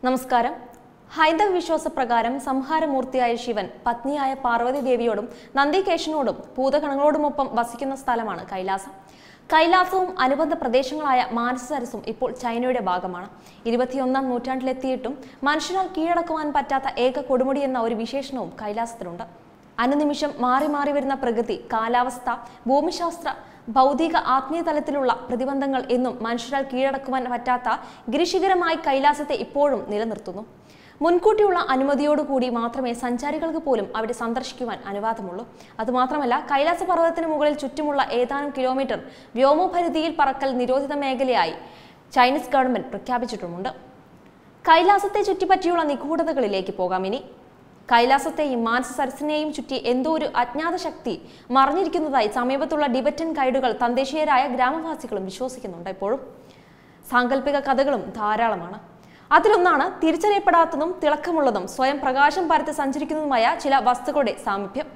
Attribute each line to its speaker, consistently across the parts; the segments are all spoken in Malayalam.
Speaker 1: നമസ്കാരം ഹൈന്ദവ വിശ്വാസപ്രകാരം സംഹാരമൂർത്തിയായ ശിവൻ പത്നിയായ പാർവതി ദേവിയോടും നന്ദികേശനോടും ഭൂതഗണങ്ങളോടുമൊപ്പം വസിക്കുന്ന സ്ഥലമാണ് കൈലാസം കൈലാസവും അനുബന്ധ പ്രദേശങ്ങളായ മാനസരസും ഇപ്പോൾ ചൈനയുടെ ഭാഗമാണ് ഇരുപത്തിയൊന്നാം നൂറ്റാണ്ടിലെത്തിയിട്ടും മനുഷ്യനാൽ കീഴടക്കുവാൻ പറ്റാത്ത ഏക കൊടുമുടി എന്ന ഒരു വിശേഷണവും കൈലാസത്തിലുണ്ട് അനുനിമിഷം മാറി മാറി വരുന്ന പ്രകൃതി കാലാവസ്ഥ ഭൂമിശാസ്ത്ര ഭൗതിക ആത്മീയ തലത്തിലുള്ള പ്രതിബന്ധങ്ങൾ എന്നും മനുഷ്യരാൽ കീഴടക്കുവാൻ പറ്റാത്ത ഗിരിശിഖരമായി കൈലാസത്തെ ഇപ്പോഴും നിലനിർത്തുന്നു മുൻകൂട്ടിയുള്ള അനുമതിയോടുകൂടി മാത്രമേ സഞ്ചാരികൾക്ക് പോലും അവിടെ സന്ദർശിക്കുവാൻ അനുവാദമുള്ളൂ അതുമാത്രമല്ല കൈലാസ പർവ്വതത്തിന് മുകളിൽ ചുറ്റുമുള്ള ഏതാനും കിലോമീറ്റർ വ്യോമപരിധിയിൽ പറക്കൽ നിരോധിത മേഖലയായി ചൈനീസ് ഗവൺമെന്റ് പ്രഖ്യാപിച്ചിട്ടുമുണ്ട് കൈലാസത്തെ ചുറ്റിപ്പറ്റിയുള്ള നിഗൂഢതകളിലേക്ക് പോകാം ഇനി കൈലാസത്തെയും മാനസ സരസിനെയും ചുറ്റി എന്തോ ഒരു അജ്ഞാത ശക്തി മറിഞ്ഞിരിക്കുന്നതായി സമീപത്തുള്ള ടിബറ്റൻ ഗൈഡുകൾ തദ്ദേശീയരായ ഗ്രാമവാസികളും വിശ്വസിക്കുന്നുണ്ട് എപ്പോഴും സാങ്കല്പിക കഥകളും ധാരാളമാണ് അതിലൊന്നാണ് തിരിച്ചറിയപ്പെടാത്തതും തിളക്കമുള്ളതും സ്വയം പ്രകാശം പരത്തി സഞ്ചരിക്കുന്നതുമായ ചില വസ്തുക്കളുടെ സാമീപ്യം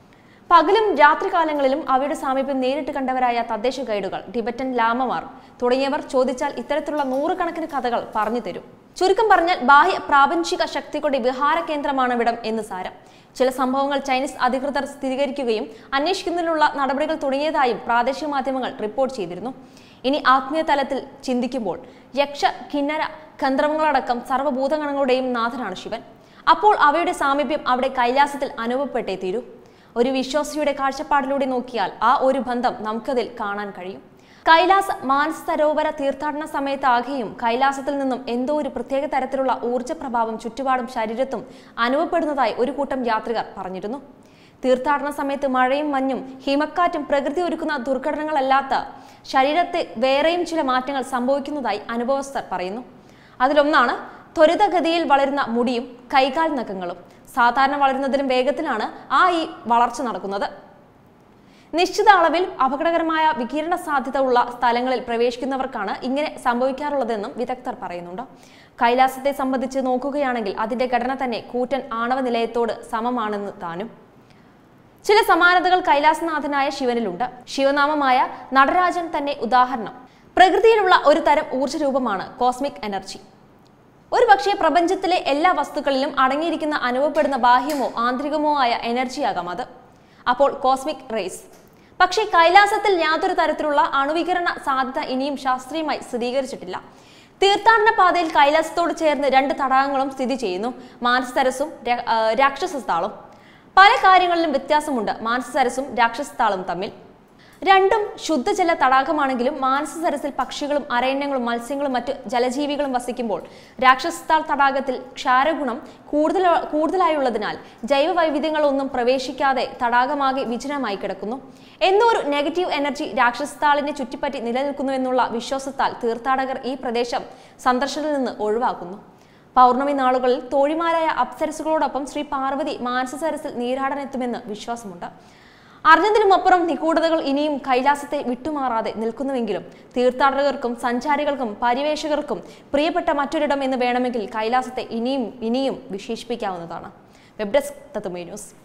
Speaker 1: പകലും രാത്രികാലങ്ങളിലും അവയുടെ സാമീപ്യം നേരിട്ട് കണ്ടവരായ തദ്ദേശ ഗൈഡുകൾ ടിബറ്റൻ ലാമമാർ തുടങ്ങിയവർ ചോദിച്ചാൽ ഇത്തരത്തിലുള്ള നൂറുകണക്കിന് കഥകൾ പറഞ്ഞു തരും ചുരുക്കം പറഞ്ഞാൽ ബാഹ്യ പ്രാപഞ്ചിക ശക്തികളുടെ വിഹാര കേന്ദ്രമാണ് ഇവിടം എന്ന് സാരം ചില സംഭവങ്ങൾ ചൈനീസ് അധികൃതർ സ്ഥിരീകരിക്കുകയും അന്വേഷിക്കുന്നതിനുള്ള നടപടികൾ തുടങ്ങിയതായും പ്രാദേശിക മാധ്യമങ്ങൾ റിപ്പോർട്ട് ചെയ്തിരുന്നു ഇനി ആത്മീയ തലത്തിൽ ചിന്തിക്കുമ്പോൾ യക്ഷ കിന്നര ഗന്ധർവങ്ങളടക്കം സർവ്വഭൂതഗണങ്ങളുടെയും നാഥനാണ് ശിവൻ അപ്പോൾ അവയുടെ സാമീപ്യം അവിടെ കൈലാസത്തിൽ അനുഭവപ്പെട്ടേ തീരൂ ഒരു വിശ്വാസിയുടെ കാഴ്ചപ്പാടിലൂടെ നോക്കിയാൽ ആ ഒരു ബന്ധം നമുക്കതിൽ കാണാൻ കഴിയും കൈലാസ മാനസ സരോവര തീർത്ഥാടന സമയത്താകെയും കൈലാസത്തിൽ നിന്നും എന്തോ ഒരു പ്രത്യേക തരത്തിലുള്ള ഊർജ്ജ പ്രഭാവം ചുറ്റുപാടും ശരീരത്തും അനുഭവപ്പെടുന്നതായി ഒരു കൂട്ടം യാത്രികർ പറഞ്ഞിരുന്നു തീർത്ഥാടന സമയത്ത് മഴയും മഞ്ഞും ഹിമക്കാറ്റും പ്രകൃതി ഒരുക്കുന്ന ദുർഘടനകളല്ലാത്ത ശരീരത്തെ വേറെയും ചില മാറ്റങ്ങൾ സംഭവിക്കുന്നതായി അനുഭവസ്ഥർ പറയുന്നു അതിലൊന്നാണ് ത്വരിതഗതിയിൽ വളരുന്ന മുടിയും കൈകാൽ നഖങ്ങളും സാധാരണ വളരുന്നതിലും വേഗത്തിലാണ് ആ ഈ വളർച്ച നടക്കുന്നത് നിശ്ചിത അളവിൽ അപകടകരമായ വികിരണ സാധ്യത ഉള്ള സ്ഥലങ്ങളിൽ പ്രവേശിക്കുന്നവർക്കാണ് ഇങ്ങനെ സംഭവിക്കാറുള്ളതെന്നും വിദഗ്ധർ പറയുന്നുണ്ട് കൈലാസത്തെ സംബന്ധിച്ച് നോക്കുകയാണെങ്കിൽ അതിന്റെ ഘടന തന്നെ കൂറ്റൻ ആണവ നിലയത്തോട് സമമാണെന്ന് താനും ചില സമാനതകൾ കൈലാസനാഥനായ ശിവനിലുണ്ട് ശിവനാമമായ നടരാജൻ തന്നെ ഉദാഹരണം പ്രകൃതിയിലുള്ള ഒരു തരം ഊർജ്ജ രൂപമാണ് കോസ്മിക് എനർജി ഒരു പക്ഷേ പ്രപഞ്ചത്തിലെ എല്ലാ വസ്തുക്കളിലും അടങ്ങിയിരിക്കുന്ന അനുഭവപ്പെടുന്ന ബാഹ്യമോ ആന്തരികമോ ആയ എനർജിയാകാം അത് അപ്പോൾ കോസ്മിക് റേസ് പക്ഷേ കൈലാസത്തിൽ യാതൊരു തരത്തിലുള്ള അണുവികരണ സാധ്യത ഇനിയും ശാസ്ത്രീയമായി സ്ഥിരീകരിച്ചിട്ടില്ല തീർത്ഥാടന പാതയിൽ കൈലാസത്തോട് ചേർന്ന് രണ്ട് തടാകങ്ങളും സ്ഥിതി ചെയ്യുന്നു മാനസരസും രാ- ആ, രാക്ഷസത്താളും പല കാര്യങ്ങളിലും വ്യത്യാസമുണ്ട് മാനസരസും രാക്ഷസത്താളും തമ്മിൽ രണ്ടും ശുദ്ധജല തടാകമാണെങ്കിലും മാനസസരസിൽ പക്ഷികളും അരണ്യങ്ങളും മത്സ്യങ്ങളും മറ്റ് ജലജീവികളും വസിക്കുമ്പോൾ രാക്ഷസത്താൾ തടാകത്തിൽ ക്ഷാരഗുണം കൂടുതൽ കൂടുതലായുള്ളതിനാൽ ജൈവ വൈവിധ്യങ്ങളൊന്നും പ്രവേശിക്കാതെ തടാകമാകെ വിജനമായി കിടക്കുന്നു എന്നോ ഒരു നെഗറ്റീവ് എനർജി രാക്ഷസത്താളിനെ ചുറ്റിപ്പറ്റി നിലനിൽക്കുന്നു എന്നുള്ള വിശ്വാസത്താൽ തീർത്ഥാടകർ ഈ പ്രദേശം സന്ദർശനത്തിൽ നിന്ന് ഒഴിവാക്കുന്നു പൗർണമി നാളുകളിൽ തോഴിമാരായ അപ്സരസുകളോടൊപ്പം ശ്രീ പാർവതി മാനസസരസിൽ നീരാടാനെത്തുമെന്ന് വിശ്വാസമുണ്ട് അറിഞ്ഞതിനുമപ്പുറം നിഗൂഢതകൾ ഇനിയും കൈലാസത്തെ വിട്ടുമാറാതെ നിൽക്കുന്നുവെങ്കിലും തീർത്ഥാടകർക്കും സഞ്ചാരികൾക്കും പരിവേഷകർക്കും പ്രിയപ്പെട്ട മറ്റൊരിടം എന്ന് വേണമെങ്കിൽ കൈലാസത്തെ ഇനിയും ഇനിയും വിശേഷിപ്പിക്കാവുന്നതാണ് വെബ് ഡെസ്ക് തത്തുമേ ന്യൂസ്